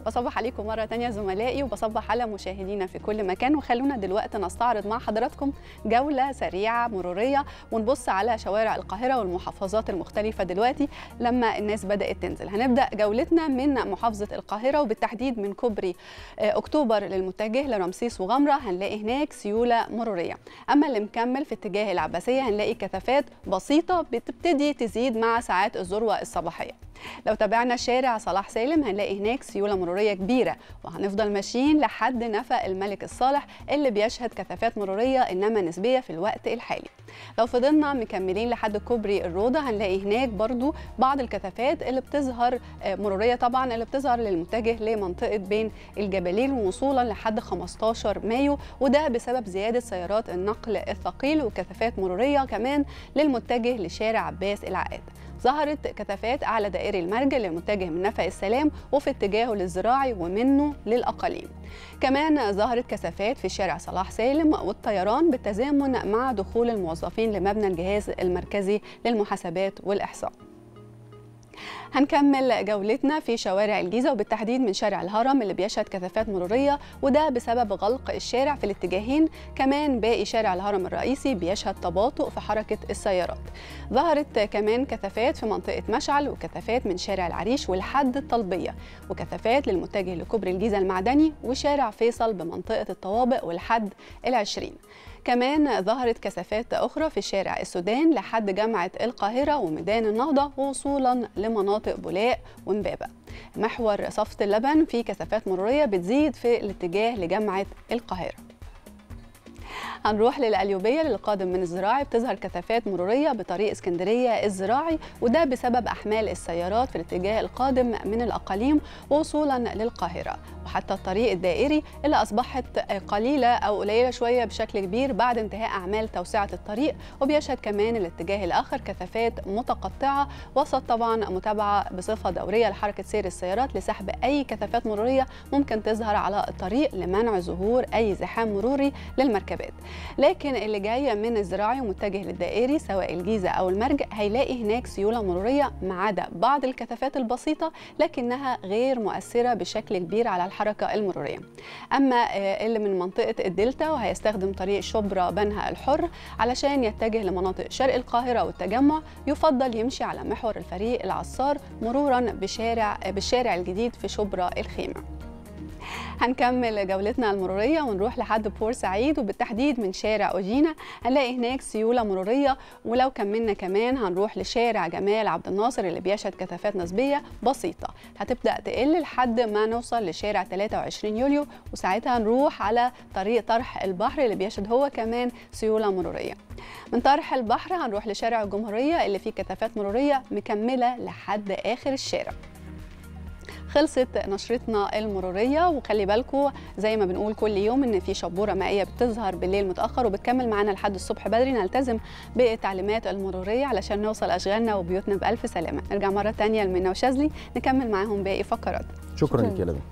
بصبح عليكم مرة تانية زملائي وبصبح على مشاهدينا في كل مكان وخلونا دلوقتي نستعرض مع حضراتكم جولة سريعة مرورية ونبص على شوارع القاهرة والمحافظات المختلفة دلوقتي لما الناس بدأت تنزل هنبدأ جولتنا من محافظة القاهرة وبالتحديد من كوبري أكتوبر للمتجه لرمسيس وغمرة هنلاقي هناك سيولة مرورية أما اللي مكمل في اتجاه العباسية هنلاقي كثافات بسيطة بتبتدي تزيد مع ساعات الذروة الصباحية لو تابعنا شارع صلاح سالم هنلاقي هناك سيوله مروريه كبيره وهنفضل ماشيين لحد نفق الملك الصالح اللي بيشهد كثافات مروريه انما نسبيه في الوقت الحالي لو فضلنا مكملين لحد كوبري الروضه هنلاقي هناك برضو بعض الكثافات اللي بتظهر مروريه طبعا اللي بتظهر للمتجه لمنطقه بين الجبلين وصولا لحد 15 مايو وده بسبب زياده سيارات النقل الثقيل وكثافات مروريه كمان للمتجه لشارع عباس العقاد ظهرت كثافات اعلى دائري المرج اللي متجه من نفق السلام وفي اتجاهه للزراعي ومنه للاقاليم. كمان ظهرت كثافات في شارع صلاح سالم والطيران بالتزامن مع دخول الموظفين لمبنى الجهاز المركزي للمحاسبات والاحصاء. هنكمل جولتنا في شوارع الجيزة وبالتحديد من شارع الهرم اللي بيشهد كثافات مرورية وده بسبب غلق الشارع في الاتجاهين كمان باقي شارع الهرم الرئيسي بيشهد تباطؤ في حركة السيارات ظهرت كمان كثافات في منطقة مشعل وكثافات من شارع العريش والحد الطلبية وكثافات للمتجه لكوبري الجيزة المعدني وشارع فيصل بمنطقة الطوابق والحد العشرين كمان ظهرت كثافات أخرى في شارع السودان لحد جامعة القاهرة وميدان النهضة وصولا لمناطق بولاق ومبابة محور صفة اللبن في كثافات مرورية بتزيد في الاتجاه لجامعة القاهرة هنروح للقليوبيه للقادم من الزراعي بتظهر كثافات مروريه بطريق اسكندريه الزراعي وده بسبب احمال السيارات في الاتجاه القادم من الاقاليم وصولا للقاهره وحتى الطريق الدائري اللي اصبحت قليله او قليله شويه بشكل كبير بعد انتهاء اعمال توسعه الطريق وبيشهد كمان الاتجاه الاخر كثافات متقطعه وسط طبعا متابعه بصفه دوريه لحركه سير السيارات لسحب اي كثافات مروريه ممكن تظهر على الطريق لمنع ظهور اي زحام مروري للمركبات لكن اللي جايه من الزراعي ومتجه للدائري سواء الجيزه او المرج هيلاقي هناك سيوله مروريه ما عدا بعض الكثافات البسيطه لكنها غير مؤثره بشكل كبير على الحركه المروريه اما اللي من منطقه الدلتا وهيستخدم طريق شبرا بنها الحر علشان يتجه لمناطق شرق القاهره والتجمع يفضل يمشي على محور الفريق العصار مرورا بشارع بالشارع الجديد في شبرا الخيمه هنكمل جولتنا المرورية ونروح لحد بورسعيد وبالتحديد من شارع أوجينا هنلاقي هناك سيولة مرورية ولو كملنا كمان هنروح لشارع جمال عبد الناصر اللي بيشهد كثافات نسبية بسيطة هتبدأ تقل لحد ما نوصل لشارع 23 يوليو وساعتها نروح على طريق طرح البحر اللي بيشهد هو كمان سيولة مرورية من طرح البحر هنروح لشارع الجمهورية اللي فيه كثافات مرورية مكملة لحد آخر الشارع خلصت نشرتنا المروريه وخلي بالكم زي ما بنقول كل يوم ان في شبوره مائيه بتظهر بالليل متاخر وبتكمل معانا لحد الصبح بدري نلتزم بالتعليمات المروريه علشان نوصل اشغالنا وبيوتنا بالف سلامه نرجع مره ثانيه لمنى وشاذلي نكمل معاهم باقي فقرات شكرا لك يا لبنى